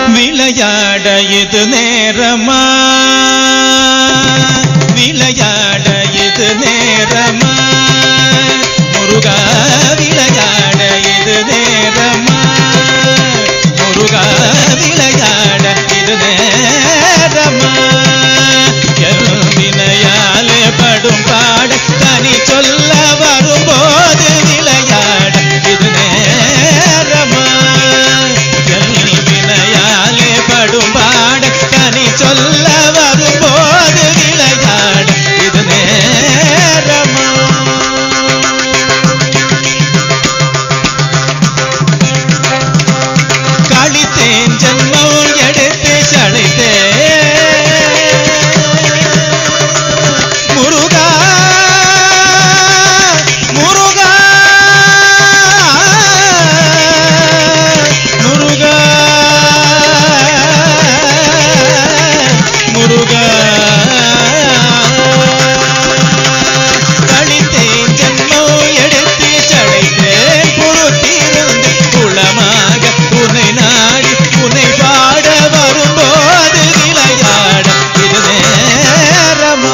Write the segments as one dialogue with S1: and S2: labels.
S1: விளையாட இது நேரமா விளையாட இது நேரமா முருகா விளையாட இது நேரமா முருகா விளையாட இது நேரமா வினையாலே படும் பாட தனி சொல்ல வரும்போது விளையாட இது நேரமா வினையாலே படும் பாட தனி சொல்ல வரும்போது விளையாட இது நேரமா கழித்தேன் ஜன்மம் எடுத்து சளைத்தேன் முருகா முருகா முருகா முருகா கழித்தேன் ஜன்மம் எடுத்து சளைத்தேன் பொறுத்திருந்து குளமாக உன்னை நாடி உன்னை பாட வரும்போது விளையாட இது நேரமா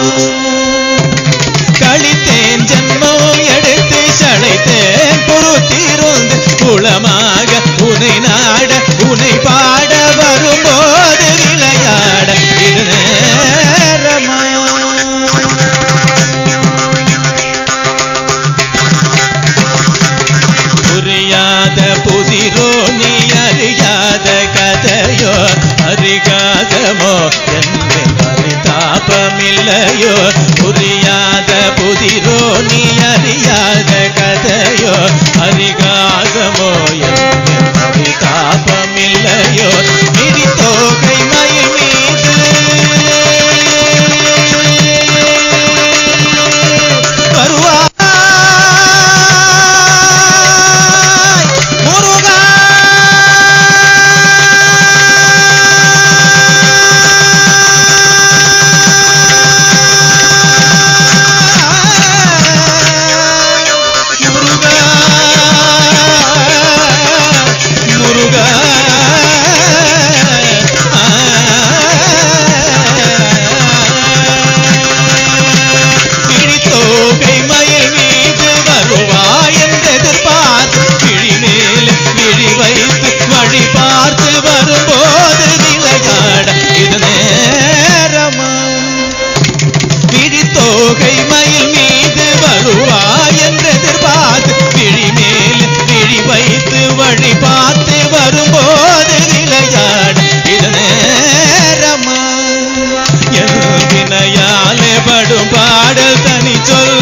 S1: கழித்தேன் ஜன்மம் எடுத்து சளைத்தேன் பொறுத்திருந்து குளமாக உனை நாட உனை பாட வரும்போது விளையாட இது நேரமா புரியாத புதிரோ நீ அறியாத கதையோ அறிகாதமோ என்று பரிதாபமில்லையோ புரியாத புதிரோ நீ அறியாத கதையோ அறிகாதமோ என்று பரிதாபமில்லையோ மிதி தோகை மயில் மீது வருவாய் முருகா முருகா முருகா கிழித்தோகை மயில் மீது வருவாய் என்று எதிர்பார்த்து கிழி மேல் விழி வைத்து வழி பார்த்து வரும்போது விளையாட இது நேரமா விழித்தோகை மயில் மீது வருவாய் என்று எதிர்பார்த்து விழி மேல் விழி வைத்து வழி பார்த்து வரும்போது விளையாட இது நேரமா என் வினையாலே படும் பாடல் தனி சொல்